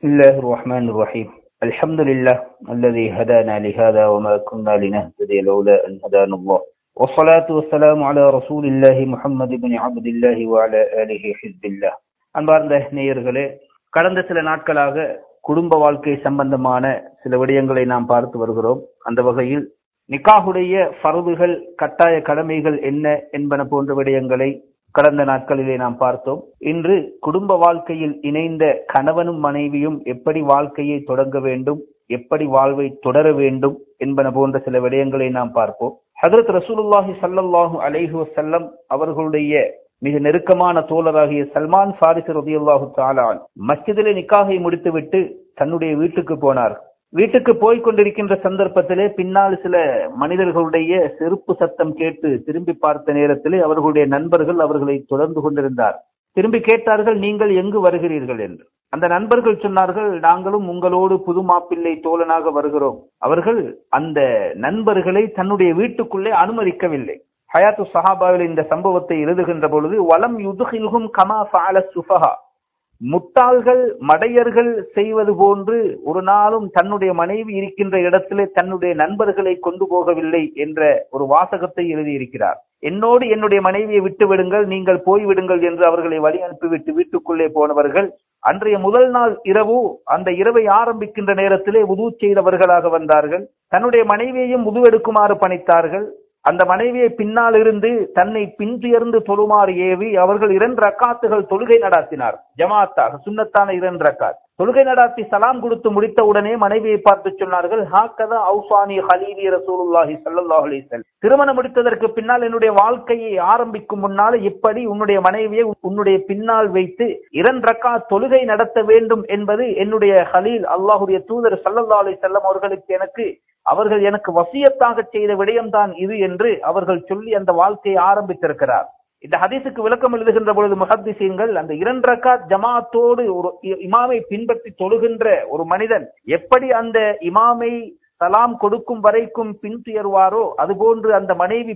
بسم الله الرحمن الرحيم الحمد لله الذي هدانا لهذا وما كنا لنهتدي لولا أن هدانا الله والصلاة والسلام على رسول الله محمد بن عبد الله وعلى آله حزب الله அன்பார்ந்த நேயர்களே கடந்த சில நாட்களாக குடும்ப வாழ்க்கை சம்பந்தமான சில விடயங்களை நாம் பார்த்து வருகிறோம் அந்த வகையில் நிக்காஹுடைய ஃபர்துகள் கட்டாய கடமைகள் என்ன என்பன போன்ற விடயங்களை கடந்த நாட்களிலே நாம் பார்த்தோம் இன்று குடும்ப வாழ்க்கையில் இணைந்த கணவனும் மனைவியும் எப்படி வாழ்க்கையை தொடங்க வேண்டும் எப்படி வாழ்வை தொடர வேண்டும் என்பன போன்ற சில விடயங்களை நாம் பார்ப்போம் ஹதரத் ரசூலுல்லாஹி ஸல்லல்லாஹு அலைஹி வஸல்லம் அவர்களுடைய மிக நெருக்கமான தோழராகிய சல்மான் ஃபாரிஸ் ரதியுல்லாஹு தஆலா மஸ்ஜிதிலே நிக்காகை முடித்துவிட்டு தன்னுடைய வீட்டுக்கு போனார் வீட்டுக்கு போய் கொண்டிருக்கின்ற சந்தர்ப்பத்திலே பின்னால் சில மனிதர்களுடைய செருப்பு சத்தம் கேட்டு திரும்பி பார்த்த நேரத்திலே அவர்களுடைய நண்பர்கள் அவர்களை தொடர்ந்து கொண்டிருந்தார் திரும்பி கேட்டார்கள் நீங்கள் எங்கு வருகிறீர்கள் என்று அந்த நண்பர்கள் சொன்னார்கள் நாங்களும் உங்களோடு புது மாப்பிள்ளை தோழனாக வருகிறோம் அவர்கள் அந்த நண்பர்களை தன்னுடைய வீட்டுக்குள்ளே அனுமதிக்கவில்லை ஹயாத்து சஹாபாவில் இந்த சம்பவத்தை எழுதுகின்ற பொழுது வலம் யுதுகில்கும் கமா ஃபால சுஃபஹா முட்டாள்கள் மடையர்கள் செய்வது போன்று ஒரு நாளும் தன்னுடைய மனைவி இருக்கின்ற இடத்திலே தன்னுடைய நண்பர்களை கொண்டு போகவில்லை என்ற ஒரு வாசகத்தை எழுதியிருக்கிறார் என்னோடு என்னுடைய மனைவியை விட்டு விடுங்கள் நீங்கள் போய்விடுங்கள் என்று அவர்களை வழி அனுப்பிவிட்டு வீட்டுக்குள்ளே போனவர்கள் அன்றைய முதல் நாள் இரவு அந்த இரவை ஆரம்பிக்கின்ற நேரத்திலே உது செய்தவர்களாக வந்தார்கள் தன்னுடைய மனைவியையும் உதுவெடுக்குமாறு பணித்தார்கள் அந்த மனைவியை பின்னால் இருந்து தன்னை பின்துயர்ந்து தொழுமாறு ஏவி அவர்கள் இரண்டு ரக்காத்துகள் தொழுகை நடாத்தினார் ஜமாத்தாக சுண்ணத்தான இரண்டு ரக்காத் தொழுகை நடாத்தி சலாம் கொடுத்து முடித்த உடனே மனைவியை பார்த்து சொன்னார்கள் ஹாக்கதா அவுசானி ஹலீலி ரசூலுல்லாஹி ஸல்லல்லாஹு அலைஹி வஸல்லம் திருமணம் முடித்ததற்கு பின்னால் என்னுடைய வாழ்க்கையை ஆரம்பிக்கும் முன்னால் இப்படி உன்னுடைய மனைவியை உன்னுடைய பின்னால் வைத்து இரண்டு ரக்காத் தொழுகை நடத்த வேண்டும் என்பது என்னுடைய ஹலீல் அல்லாஹுடைய தூதர் ஸல்லல்லாஹு அலைஹி வஸல்லம் அவர்களுக்கு எனக்கு அவர்கள் எனக்கு வசியத்தாக செய்த விடயம்தான் இது என்று அவர்கள் சொல்லி அந்த வாழ்க்கையை ஆரம்பித்திருக்கிறார் இந்த ஹதீஸுக்கு விளக்கம் எழுதுகின்ற பொழுது முஹத்திசீன்கள் அந்த இரண்டு ரக்காத் ஜமாத்தோடு ஒரு இமாமை பின்பற்றி தொழுகின்ற ஒரு மனிதன் எப்படி அந்த இமாமை சலாம் கொடுக்கும் வரைக்கும் பின்துயர்வாரோ அதுபோன்று அந்த மனைவி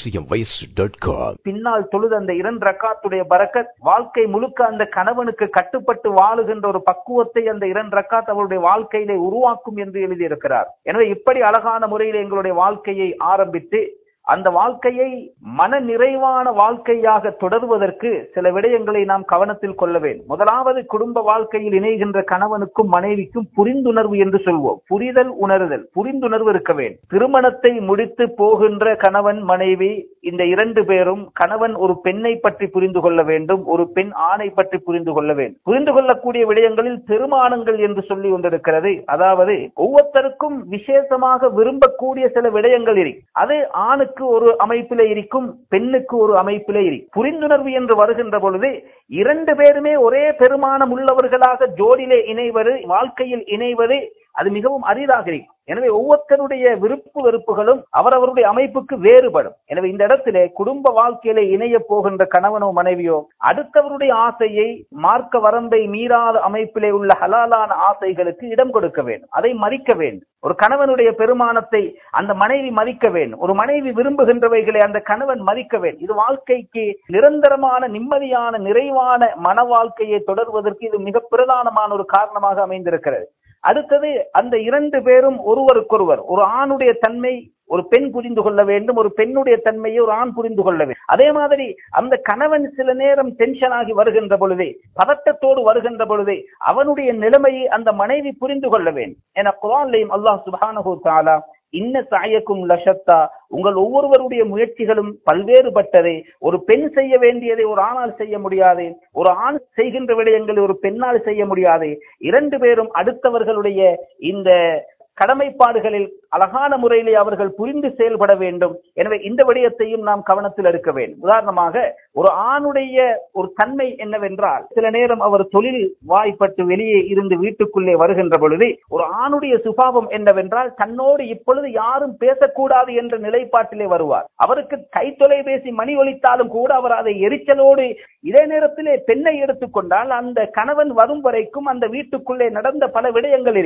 acmvoice.com பின்னால் தொழுது அந்த இரண்டு ரக்காத்துடைய பரக்கத் வாழ்க்கை முழுக்க அந்த கணவனுக்கு கட்டுப்பட்டு வாழுகின்ற ஒரு பக்குவத்தை அந்த இரண்டு ரக்காத் அவருடைய வாழ்க்கையிலே உருவாக்கும் என்று எழுதியிருக்கிறார் எனவே இப்படி அழகான முறையில் எங்களுடைய வாழ்க்கையை ஆரம்பித்து அந்த வாழ்க்கையை மன நிறைவான வாழ்க்கையாக தொடர்வதற்கு சில விடயங்களை நாம் கவனத்தில் கொள்ள வேண்டும் முதலாவது குடும்ப வாழ்க்கையில் இணைகின்ற கணவனுக்கும் மனைவிக்கும் புரிந்துணர்வு என்று சொல்வோம் புரிதல் உணர்தல் புரிந்துணர்வு இருக்க வேண்டும் திருமணத்தை முடித்து போகின்ற கணவன் மனைவி இந்த இரண்டு பேரும் கணவன் ஒரு பெண்ணை பற்றி புரிந்து கொள்ள வேண்டும் ஒரு பெண் ஆணை பற்றி புரிந்து கொள்ள வேண்டும் புரிந்து கொள்ளக்கூடிய விடயங்களில் பெருமானங்கள் என்று சொல்லி கொண்டிருக்கிறது அதாவது ஒவ்வொருத்தருக்கும் விசேஷமாக விரும்பக்கூடிய சில விடயங்கள் இருக்கு அது ஆணுக்கு ஒரு அமைப்பிலே இருக்கும் பெண்ணுக்கு ஒரு அமைப்பிலே இருக்கும் புரிந்துணர்வு என்று வருகின்ற பொழுது இரண்டு பேருமே ஒரே பெருமானம் உள்ளவர்களாக ஜோடியிலே இணைவது வாழ்க்கையில் இணைவது அது மிகவும் அரிதாக இருக்கும் எனவே ஒவ்வொருத்தருடைய விருப்பு வெறுப்புகளும் அவரவருடைய அமைப்புக்கு வேறுபடும் எனவே இந்த இடத்திலே குடும்ப வாழ்க்கையில இணைய போகின்ற கணவனோ மனைவியோ அடுத்தவருடைய ஆசையை மார்க்க வரம்பை மீறாத அமைப்பிலே உள்ள ஹலாலான ஆசைகளுக்கு இடம் கொடுக்க வேண்டும் அதை மதிக்க வேண்டும் ஒரு கணவனுடைய பெருமானத்தை அந்த மனைவி மதிக்க வேண்டும் ஒரு மனைவி விரும்புகின்றவைகளை அந்த கணவன் மதிக்க வேண்டும் இது வாழ்க்கைக்கு நிரந்தரமான நிம்மதியான நிறைவான மன வாழ்க்கையை தொடர்வதற்கு இது மிக பிரதானமான ஒரு காரணமாக அமைந்திருக்கிறது அடுத்தது அந்த இரண்டு பேரும் ஒருவருக்கொருவர் ஒரு ஆணுடைய தன்மை ஒரு பெண் புரிந்து கொள்ள வேண்டும் ஒரு பெண்ணுடைய தன்மையை ஒரு ஆண் புரிந்து கொள்ள வேண்டும் அதே மாதிரி அந்த கணவன் சில நேரம் டென்ஷன் ஆகி வருகின்ற பொழுதே பதட்டத்தோடு வருகின்ற பொழுதே அவனுடைய நிலைமையை அந்த மனைவி புரிந்து கொள்ள வேண்டும் என குரான்லையும் அல்லாஹ் சுபானஹூ தாலா இன்ன சாயக்கும் லஷத்தா உங்கள் ஒவ்வொருவருடைய முயற்சிகளும் பல்வேறுபட்டதே ஒரு பெண் செய்ய வேண்டியதை ஒரு ஆணால் செய்ய முடியாது ஒரு ஆண் செய்கின்ற விடயங்களை ஒரு பெண்ணால் செய்ய முடியாது இரண்டு பேரும் அடுத்தவர்களுடைய இந்த கடமைப்பாடுகளில் அழகான முறையிலே அவர்கள் புரிந்து செயல்பட வேண்டும் எனவே இந்த விடயத்தையும் நாம் கவனத்தில் எடுக்க வேண்டும் உதாரணமாக ஒரு ஆணுடைய ஒரு தன்மை என்னவென்றால் சில நேரம் அவர் தொழில் வாய்ப்பட்டு வெளியே இருந்து வீட்டுக்குள்ளே வருகின்ற பொழுது ஒரு ஆணுடைய சுபாவம் என்னவென்றால் தன்னோடு இப்பொழுது யாரும் பேசக்கூடாது என்ற நிலைப்பாட்டிலே வருவார் அவருக்கு கை தொலைபேசி மணி ஒலித்தாலும் கூட அவர் அதை எரிச்சலோடு இதே நேரத்திலே பெண்ணை எடுத்துக்கொண்டால் அந்த கணவன் வரும் வரைக்கும் அந்த வீட்டுக்குள்ளே நடந்த பல விடயங்கள் இருக்கு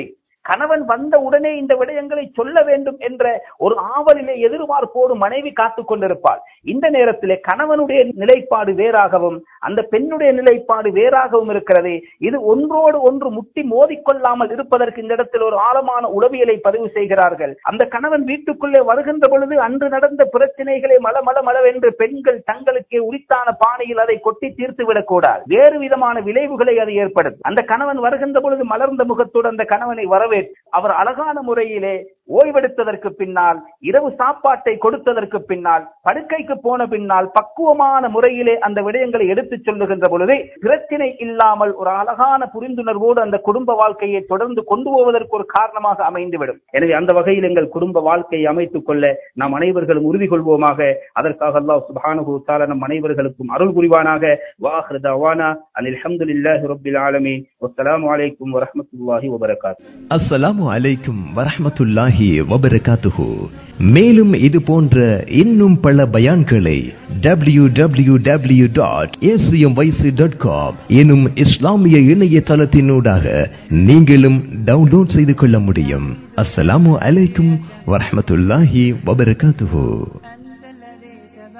கணவன் வந்த உடனே இந்த விடயங்களை சொல்ல வேண்டும் என்ற ஒரு ஆவலிலே எதிர்பார்ப்போடு மனைவி காத்துக் கொண்டிருப்பாள் இந்த நேரத்திலே கணவனுடைய நிலைப்பாடு வேறாகவும் அந்த பெண்ணுடைய நிலைப்பாடு வேறாகவும் இருக்கிறது இது ஒன்றோடு ஒன்று முட்டி மோதிக்கொள்ளாமல் இருப்பதற்கு இந்த இடத்தில் ஒரு ஆழமான உளவியலை பதிவு செய்கிறார்கள் அந்த கணவன் வீட்டுக்குள்ளே வருகின்ற பொழுது அன்று நடந்த பிரச்சனைகளை மல மல மளவென்று பெண்கள் தங்களுக்கே உரித்தான பானையில் அதை கொட்டி தீர்த்து விடக்கூடாது வேறு விதமான விளைவுகளை அது ஏற்படுத்தும் அந்த கணவன் வருகின்ற பொழுது மலர்ந்த முகத்தோடு அந்த கணவனை வரவேற்று அவர் அழகான முறையிலே ஓய்வெடுத்ததற்கு பின்னால் இரவு சாப்பாட்டை கொடுத்ததற்கு பின்னால் படுக்கைக்கு போன பின்னால் பக்குவமான முறையிலே அந்த விடயங்களை எடுத்துச் சொல்லுகின்ற பொழுது பிரச்சனை இல்லாமல் ஒரு அழகான புரிந்துணர்வோடு அந்த குடும்ப வாழ்க்கையை தொடர்ந்து கொண்டு போவதற்கு ஒரு காரணமாக அமைந்துவிடும் எனவே அந்த வகையில் எங்கள் குடும்ப வாழ்க்கையை அமைத்துக் கொள்ள நாம் அனைவர்களும் உறுதி கொள்வோமாக அதற்காக அல்லாஹ் சுப்ஹானஹு தஆலா நம் அனைவர்களுக்கும் அருள் புரிவானாக வாஹிரு தவானா அனில் ஹம்துலில்லாஹி ரப்பில் ஆலமீன் வஸ்ஸலாமு அலைக்கும் வரஹ்மத்துல்லாஹி வபரகாத்துஹு அஸ்ஸலாமு அலைக்கும் வரஹ்மத்துல்லாஹி வபரகாத்துஹு மேலும் இது போன்ற இன்னும் பல பயான்களை W W W dot dot com எனும் இஸ்லாமிய இணையதளத்தினூடாக நீங்களும் டவுன்லோட் செய்து கொள்ள முடியும் அஸ்ஸலாமு அலைக்கும் வரஹ்மத்துல்லாஹி வபரகாத்துஹு